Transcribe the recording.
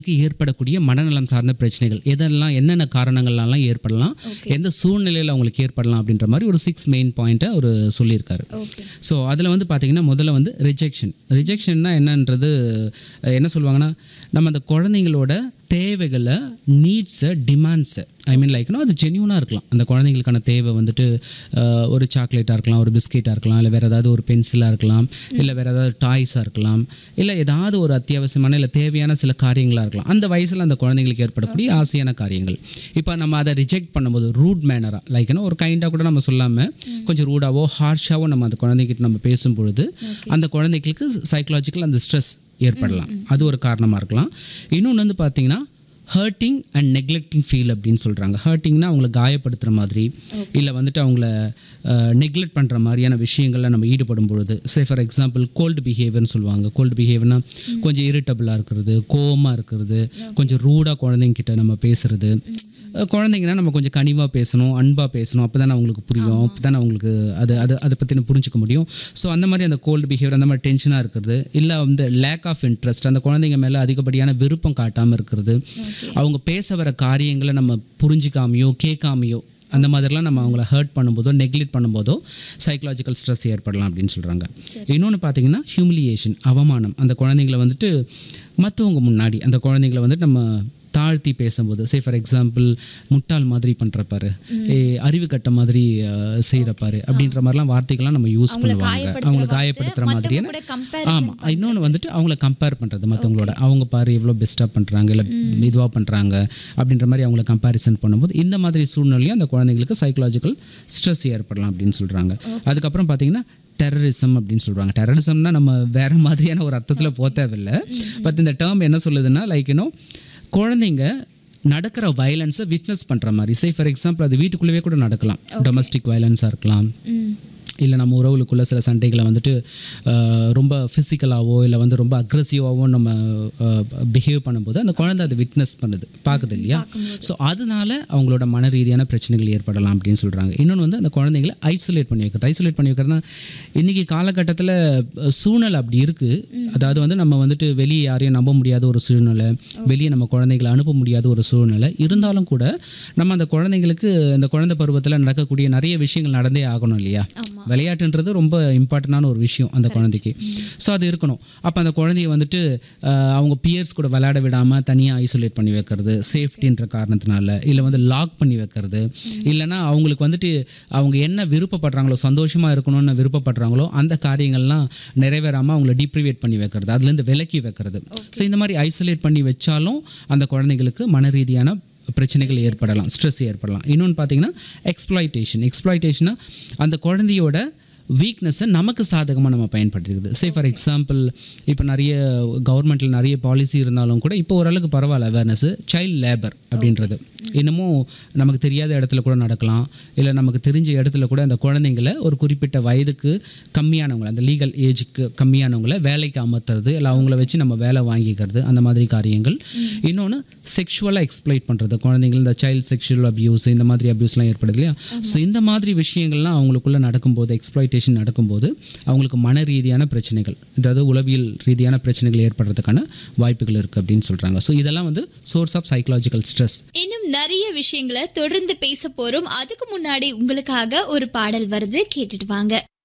ஏற்படக்கூடிய மனநலம் சார்ந்த பிரச்சனைகள் எதெல்லாம் என்னென்ன காரணங்கள்லாம் ஏற்படலாம் எந்த சூழ்நிலையில் அவங்களுக்கு ஏற்படலாம் அப்படின்ற மாதிரி ஒரு சிக்ஸ் மெயின் பாயிண்ட்டை அவர் சொல்லியிருக்காரு ஓகே ஸோ அதில் வந்து பார்த்தீங்கன்னா முதல்ல வந்து ரிஜெக்ஷன் ரிஜெக்ஷன்னா என்னன்றது அஹ், என்ன சொல்லுவாங்கன்னா நம்ம அந்த குழந்தைங்களோட தேவைகளை நீட்ஸை டிமாண்ட்ஸை ஐ மீன் லைக்னா அது ஜென்யூனாக இருக்கலாம் அந்த குழந்தைங்களுக்கான தேவை வந்துட்டு அஹ், ஒரு சாக்லேட்டாக இருக்கலாம் ஒரு பிஸ்கெட்டாக இருக்கலாம் இல்லை வேறு ஏதாவது ஒரு பென்சிலாக இருக்கலாம் இல்லை வேறு ஏதாவது டாய்ஸாக இருக்கலாம் இல்லை ஏதாவது ஒரு அத்தியாவசியமான இல்லை தேவையான சில காரியங்களாக இருக்கலாம் அந்த வயசில் அந்த குழந்தைங்களுக்கு ஏற்படக்கூடிய ஆசையான காரியங்கள் இப்போ நம்ம அதை ரிஜெக்ட் பண்ணும்போது ரூட் மேனராக லைக்னா ஒரு கைண்டாக கூட நம்ம சொல்லாமல் கொஞ்சம் ரூடாவோ ஹார்ஷாவோ நம்ம அந்த குழந்தைகிட்ட நம்ம பேசும்பொழுது அந்த குழந்தைகளுக்கு சைக்கலாஜிக்கல் அந்த ஸ்ட்ரெஸ் ஏற்படலாம் அது ஒரு காரணமாக இருக்கலாம் இன்னொன்று வந்து பார்த்தீங்கன்னா ஹர்ட்டிங் அண்ட் நெக்லெக்டிங் ஃபீல் அப்படின்னு சொல்கிறாங்க ஹர்ட்டிங்னா அவங்கள காயப்படுத்துகிற மாதிரி இல்லை வந்துட்டு அவங்கள நெக்லெக்ட் பண்ணுற மாதிரியான விஷயங்களில் நம்ம ஈடுபடும் பொழுது சே ஃபார் எக்ஸாம்பிள் கோல்டு பிஹேவியர்னு சொல்லுவாங்க கோல்டு பிஹேவியர்னா கொஞ்சம் இரிட்டபிளாக இருக்கிறது கோவமாக இருக்கிறது கொஞ்சம் ரூடாக குழந்தைங்கிட்ட நம்ம பேசுறது அஹ் குழந்தைங்கன்னா நம்ம கொஞ்சம் கனிவாக பேசணும் அன்பாக பேசணும் அப்போ தானே அவங்களுக்கு புரியும் அப்போ தானே அவங்களுக்கு அது அது அதை பற்றின புரிஞ்சுக்க முடியும் ஸோ அந்த மாதிரி அந்த கோல்டு பிஹேவியர் அந்த மாதிரி டென்ஷனாக இருக்கிறது இல்லை வந்து லேக் ஆஃப் இன்ட்ரெஸ்ட் அந்த குழந்தைங்க மேலே அதிகப்படியான விருப்பம் காட்டாமல் இருக்கிறது அவங்க பேச வர காரியங்களை நம்ம புரிஞ்சிக்காமையோ கேட்காமையோ அந்த மாதிரிலாம் நம்ம அவங்கள ஹர்ட் பண்ணும்போதோ நெக்லெக்ட் பண்ணும்போதோ சைக்கலாஜிக்கல் ஸ்ட்ரெஸ் ஏற்படலாம் அப்படின்னு சொல்கிறாங்க இன்னொன்று பார்த்தீங்கன்னா ஹியூமிலியேஷன் அவமானம் அந்த குழந்தைங்கள வந்துட்டு மற்றவங்க முன்னாடி அந்த குழந்தைங்கள வந்துட்டு நம்ம தாழ்த்தி பேசும்போது சே ஃபார் எக்ஸாம்பிள் முட்டாள் மாதிரி பண்ணுறப்பாரு அறிவு கட்ட மாதிரி செய்கிறப்பாரு அப்படின்ற மாதிரிலாம் வார்த்தைகள்லாம் நம்ம யூஸ் பண்ணுவாங்க அவங்கள காயப்படுத்துகிற மாதிரியான கூட compare ஆமாம் இன்னொன்று வந்துட்டு அவங்கள கம்பேர் பண்ணுறது மற்றவங்களோட அவங்க பாரு எவ்வளோ பெஸ்ட்டாக பண்ணுறாங்க இல்லை இதுவாக பண்ணுறாங்க அப்படின்ற மாதிரி அவங்கள கம்பேரிசன் பண்ணும்போது இந்த மாதிரி சூழ்நிலையும் அந்த குழந்தைங்களுக்கு சைக்கலாஜிக்கல் ஸ்ட்ரெஸ் ஏற்படலாம் அப்படின்னு சொல்கிறாங்க அதுக்கப்புறம் பார்த்தீங்கன்னா டெரரிசம் அப்படின்னு சொல்கிறாங்க டெரரிசம்னா நம்ம வேற மாதிரியான ஒரு அர்த்தத்தில் போக தேவையில்லை பட் இந்த டேர்ம் என்ன சொல்லுதுன்னா லைக் இன்னும் குழந்தைங்க நடக்கிற வயலன்ஸை விட்னஸ் பண்ணுற மாதிரி சே ஃபார் எக்ஸாம்பிள் அது வீட்டுக்குள்ளேயே கூட நடக்கலாம் டொமஸ்டிக் வயலன்ஸாக இருக்கலாம் ம் இல்லை நம்ம உறவுகளுக்குள்ள சில சண்டைகளை வந்துட்டு அஹ், ரொம்ப ஃபிசிக்கலாகவோ இல்லை வந்து ரொம்ப அக்ரஸிவாகவோ நம்ம பிஹேவ் பண்ணும்போது அந்த குழந்தை அதை விட்னஸ் பண்ணுது பார்க்குது இல்லையா ஸோ அதனால அவங்களோட மன ரீதியான பிரச்சனைகள் ஏற்படலாம் அப்படின்னு சொல்கிறாங்க இன்னொன்று வந்து அந்த குழந்தைங்களை ஐசோலேட் பண்ணி வைக்கிறது ஐசோலேட் பண்ணி வைக்கிறதுனா இன்றைக்கி காலகட்டத்தில் சூழ்நிலை அப்படி இருக்குது அதாவது வந்து நம்ம வந்துட்டு வெளியே யாரையும் நம்ப முடியாத ஒரு சூழ்நிலை வெளியே நம்ம குழந்தைகளை அனுப்ப முடியாத ஒரு சூழ்நிலை இருந்தாலும் கூட நம்ம அந்த குழந்தைங்களுக்கு அந்த குழந்தை பருவத்தில் நடக்கக்கூடிய நிறைய விஷயங்கள் நடந்தே ஆகணும் இல்லையா விளையாட்டுன்றது ரொம்ப இம்பார்ட்டண்டான ஒரு விஷயம் அந்த குழந்தைக்கு ஸோ அது இருக்கணும் அப்போ அந்த குழந்தைய வந்துட்டு அஹ், அவங்க பியர்ஸ் கூட விளையாட விடாமல் தனியாக ஐசோலேட் பண்ணி வைக்கிறது சேஃப்டின்ற காரணத்தினால இல்லை வந்து லாக் பண்ணி வைக்கிறது இல்லைன்னா அவங்களுக்கு வந்துட்டு அவங்க என்ன விருப்பப்படுறாங்களோ சந்தோஷமாக இருக்கணும்னு விருப்பப்படுறாங்களோ அந்த காரியங்கள்லாம் நிறைவேறாமல் அவங்கள டிப்ரிவேட் பண்ணி வைக்கிறது அதுலேருந்து விலக்கி வைக்கிறது ஸோ இந்த மாதிரி ஐசோலேட் பண்ணி வச்சாலும் அந்த குழந்தைங்களுக்கு மன ரீதியான பிரச்சனைகள் ஏற்படலாம் ஸ்ட்ரெஸ் ஏற்படலாம் இன்னொன்று பார்த்தீங்கன்னா எக்ஸ்ப்ளாய்டேஷன் எக்ஸ்ப்ளாய்டேஷனா அந்த குழந்தையோட வீக்னஸை நமக்கு சாதகமாக நம்ம பயன்படுத்திக்கிறது சே ஃபார் எக்ஸாம்பிள் இப்போ நிறைய கவர்மெண்ட்டில் நிறைய பாலிசி இருந்தாலும் கூட இப்போ ஓரளவுக்கு பரவாயில்ல அவேர்னஸ் சைல்ட் லேபர் அப்படின்றது இன்னமும் நமக்கு தெரியாத இடத்துல கூட நடக்கலாம் இல்லை நமக்கு தெரிஞ்ச இடத்துல கூட அந்த குழந்தைங்களை ஒரு குறிப்பிட்ட வயதுக்கு கம்மியானவங்களை அந்த லீகல் ஏஜுக்கு கம்மியானவங்களை வேலைக்கு அமர்த்துறது இல்லை அவங்கள வச்சு நம்ம வேலை வாங்கிக்கிறது அந்த மாதிரி காரியங்கள் இன்னொன்று செக்ஷுவலாக எக்ஸ்ப்ளைட் பண்ணுறது குழந்தைங்கள் இந்த சைல்டு செக்ஷுவல் அபியூஸ் இந்த மாதிரி அபியூஸ்லாம் ஏற்படுது இல்லையா ஸோ இந்த மாதிரி விஷயங்கள்லாம் அவங்களுக்குள்ள நடக்கும்போது எக்ஸ்ப்ளாய்டேஷன் நடக்கும்போது அவங்களுக்கு மன ரீதியான பிரச்சனைகள் அதாவது உளவியல் ரீதியான பிரச்சனைகள் ஏற்படுறதுக்கான வாய்ப்புகள் இருக்குது அப்படின்னு சொல்கிறாங்க ஸோ இதெல்லாம் வந்து சோர்ஸ் ஆஃப் சைக்கலாஜிக்கல் ஸ்ட்ரெஸ் இன்னும் நிறைய விஷயங்களை தொடர்ந்து பேச போறோம் அதுக்கு முன்னாடி உங்களுக்காக ஒரு பாடல் வருது கேட்டுட்டு வாங்க